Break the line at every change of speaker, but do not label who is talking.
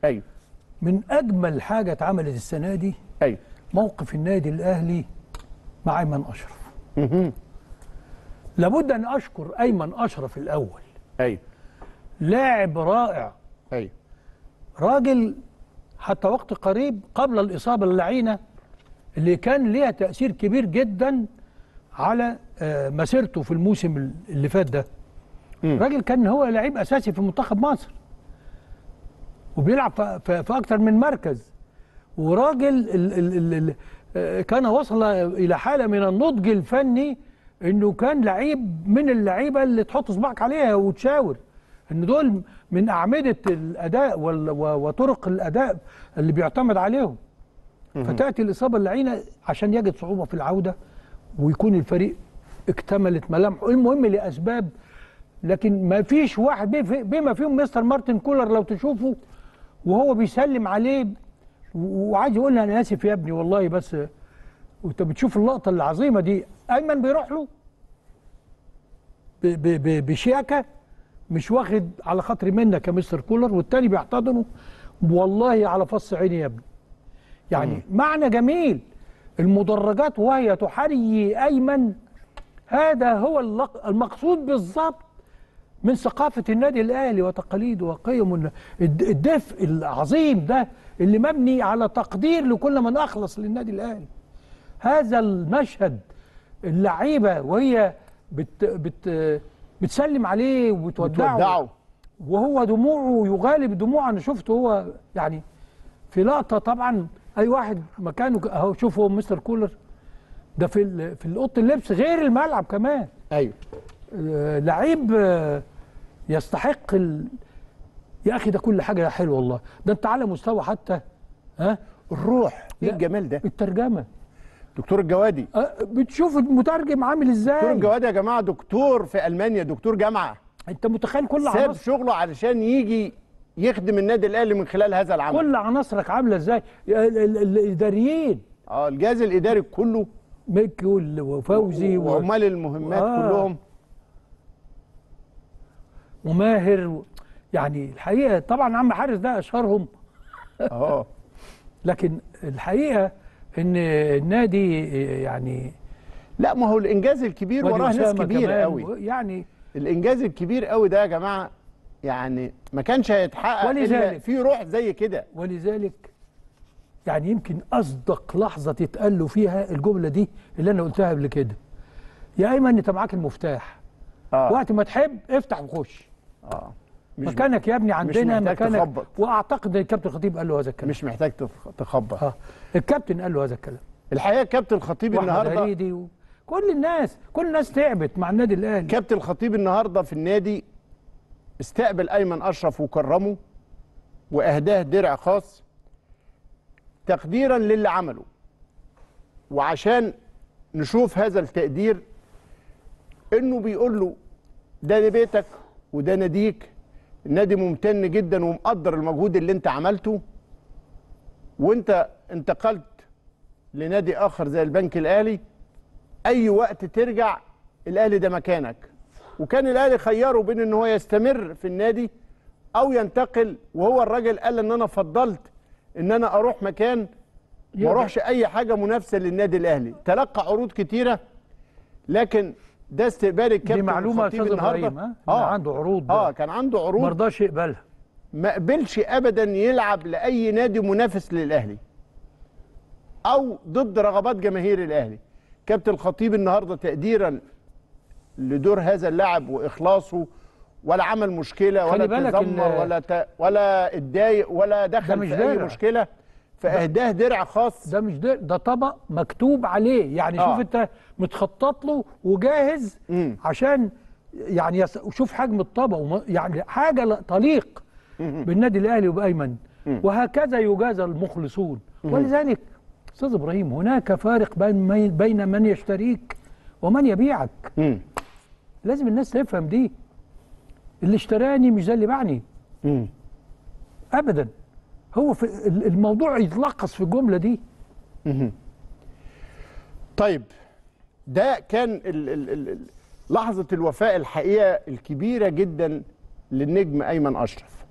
ايوه
من اجمل حاجه اتعملت السنه دي
ايوه
موقف النادي الاهلي مع ايمن اشرف لابد ان اشكر ايمن اشرف الاول
ايوه
لاعب رائع
ايوه
راجل حتى وقت قريب قبل الاصابه اللعينه اللي كان ليها تاثير كبير جدا على آه، مسيرته في الموسم اللي فات ده راجل كان هو لعيب اساسي في منتخب مصر وبيلعب في- في في اكتر من مركز وراجل ال ال ال ال آه، كان وصل الى حاله من النضج الفني انه كان لعيب من اللعيبه اللي تحط صباعك عليها وتشاور ان دول من اعمده الاداء وال- و- وطرق الاداء اللي بيعتمد عليهم فتاتي الاصابه اللعينه عشان يجد صعوبه في العوده ويكون الفريق اكتملت ملامحه المهم لاسباب لكن ما فيش واحد بي- بما فيهم مستر مارتن كولر لو تشوفه وهو بيسلم عليه و- وعايز يقول له انا اسف يا ابني والله بس وانت بتشوف اللقطه العظيمه دي ايمن بيروح له ب- ب- ب- بشياكه مش واخد على خاطري منك يا مستر كولر والتاني بيحتضنه والله على فص عيني يا ابني يعني معنى جميل المدرجات وهي تحري ايمن هذا هو اللق- المقصود بالظبط من ثقافة النادي الأهلي وتقاليده وقيمه الد- الدفء العظيم ده اللي مبني على تقدير لكل من أخلص للنادي الأهلي هذا المشهد اللعيبة وهي بت بت بتسلم عليه وبتودعه
بتودعه.
وهو دموعه يغالب دموعه أنا شفته هو يعني في لقطة طبعا أي واحد مكانه ك- أهو شوفوا مستر كولر ده في ال- في اوضه اللبس غير الملعب كمان
ايوه
آه، لعيب آه، يستحق ال... يا اخي ده كل حاجه حلوه والله ده انت على مستوى حتى ها
الروح ايه
لا.
الجمال ده
الترجمه
دكتور الجوادي
آه، بتشوف المترجم عامل
دكتور
ازاي
الجوادي يا جماعه دكتور في المانيا دكتور جامعه
انت متخيل كل
ساب
عناصر
شغله علشان يجي يخدم النادي الاهلي من خلال هذا العمل
كل عناصرك عامله ازاي ال- ال- ال- الاداريين
اه الجهاز الاداري كله
ميكي وال- وفوزي و-
وعمال المهمات
آه.
كلهم
وماهر و... يعني الحقيقه طبعا عم حارس ده اشهرهم
اه
لكن الحقيقه ان النادي يعني
لا ما هو الانجاز الكبير
وادي
وراه ناس
أسامة
كبيره
كمان
قوي
و- يعني
الانجاز الكبير قوي ده يا جماعه يعني ما كانش هيتحقق الا
ولذلك-
في روح زي كده
ولذلك يعني يمكن اصدق لحظه تتقال له فيها الجمله دي اللي انا قلتها قبل كده يا ايمن انت معاك المفتاح
اه
وقت ما تحب افتح وخش
اه مش
مكانك يا ابني عندنا
محتاج
مكانك
تخبط.
واعتقد ان الكابتن الخطيب قال له هذا الكلام
مش محتاج تخ- تخبط
اه الكابتن قال له هذا الكلام
الحقيقه كابتن الخطيب
واحمد
النهارده
هريدي و... كل الناس كل الناس تعبت مع النادي الاهلي
كابتن الخطيب النهارده في النادي استقبل ايمن اشرف وكرمه واهداه درع خاص تقديرا للي عمله وعشان نشوف هذا التقدير انه بيقول له ده بيتك وده ناديك النادي ممتن جدا ومقدر المجهود اللي انت عملته وانت انتقلت لنادي اخر زي البنك الاهلي اي وقت ترجع الاهلي ده مكانك وكان الاهلي خيره بين ان هو يستمر في النادي او ينتقل وهو الراجل قال ان انا فضلت ان انا اروح مكان ما
يقدر.
اروحش اي حاجه منافسه للنادي الاهلي تلقى عروض كتيره لكن ده استقبال الكابتن
دي معلومه يا
الخطيب
استاذ
النهارده
ابراهيم ها آه. عنده عروض
اه كان عنده
ما
عروض
رضاش يقبلها
ما قبلش ابدا يلعب لاي نادي منافس للاهلي او ضد رغبات جماهير الاهلي كابتن الخطيب النهارده تقديرا لدور هذا اللاعب واخلاصه ولا عمل مشكله
خلي
ولا
بالك
تذمر
ال-
ولا ت... ولا اتضايق ولا دخل
مش
في اي
درع.
مشكله فاهداه درع خاص
ده مش ده ده طبق مكتوب عليه يعني
آه.
شوف انت متخطط له وجاهز
مم.
عشان يعني يس... شوف حجم الطبق وم... يعني حاجه لا تليق بالنادي الاهلي وبايمن وهكذا يجازى المخلصون ولذلك استاذ ابراهيم هناك فارق بين مي- بين من يشتريك ومن يبيعك
مم.
لازم الناس تفهم دي اللي اشتراني مش زي اللي باعني
مم.
ابدا هو في ال- الموضوع يتلخص في الجمله دي
طيب ده كان ال ال ال ال- لحظة الوفاء الحقيقة الكبيرة جدا للنجم أيمن أشرف